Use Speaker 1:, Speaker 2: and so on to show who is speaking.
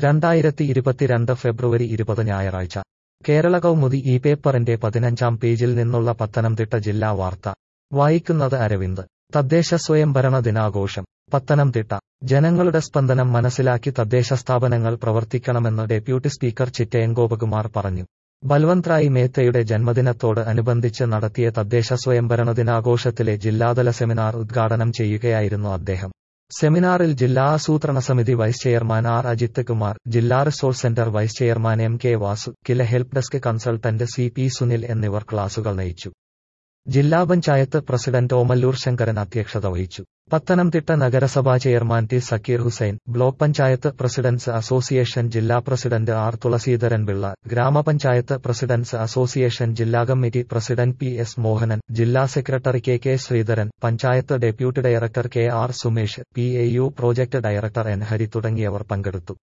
Speaker 1: രണ്ടായിരത്തി ഇരുപത്തിരണ്ട് ഫെബ്രുവരി ഇരുപത് ഞായറാഴ്ച കേരള കൗമുദി ഈ പേപ്പറിന്റെ പതിനഞ്ചാം പേജിൽ നിന്നുള്ള പത്തനംതിട്ട ജില്ലാ വാർത്ത വായിക്കുന്നത് അരവിന്ദ് തദ്ദേശ സ്വയംഭരണ ദിനാഘോഷം പത്തനംതിട്ട ജനങ്ങളുടെ സ്പന്ദനം മനസ്സിലാക്കി തദ്ദേശ സ്ഥാപനങ്ങൾ പ്രവർത്തിക്കണമെന്ന് ഡെപ്യൂട്ടി സ്പീക്കർ ചിറ്റയൻ ഗോപകുമാർ പറഞ്ഞു ബൽവന്ത്രായി മേത്തയുടെ ജന്മദിനത്തോട് അനുബന്ധിച്ച് നടത്തിയ തദ്ദേശ സ്വയംഭരണ ദിനാഘോഷത്തിലെ ജില്ലാതല സെമിനാർ ഉദ്ഘാടനം ചെയ്യുകയായിരുന്നു അദ്ദേഹം സെമിനാറിൽ ജില്ലാ ആസൂത്രണ സമിതി vice chairman R Ajith Kumar ജില്ലാ resource centre vice chairman M K Vasu Kila help desk consultant C P Sunil എന്നിവർ ക്ലാസുകൾ നയിച്ചു ജില്ലാ പഞ്ചായത്ത് പ്രസിഡന്റ് ഓമല്ലൂർ ശങ്കരൻ അധ്യക്ഷത വഹിച്ചു പത്തനംതിട്ട നഗരസഭാ chairman T Zakir Hussain block panchayat presidents association ജില്ലാ പ്രസിഡന്റ് ആർ തുളസീധരൻ പിള്ള ഗ്രാമപഞ്ചായത്ത് പ്രസിഡന്റ്സ് അസോസിയേഷൻ ജില്ലാ committee president P S Mohanan ജില്ലാ secretary K K Sreedharan panchayat deputy director K R Sumesh P A U project director N Hari തുടങ്ങിയവർ പങ്കെടുത്തു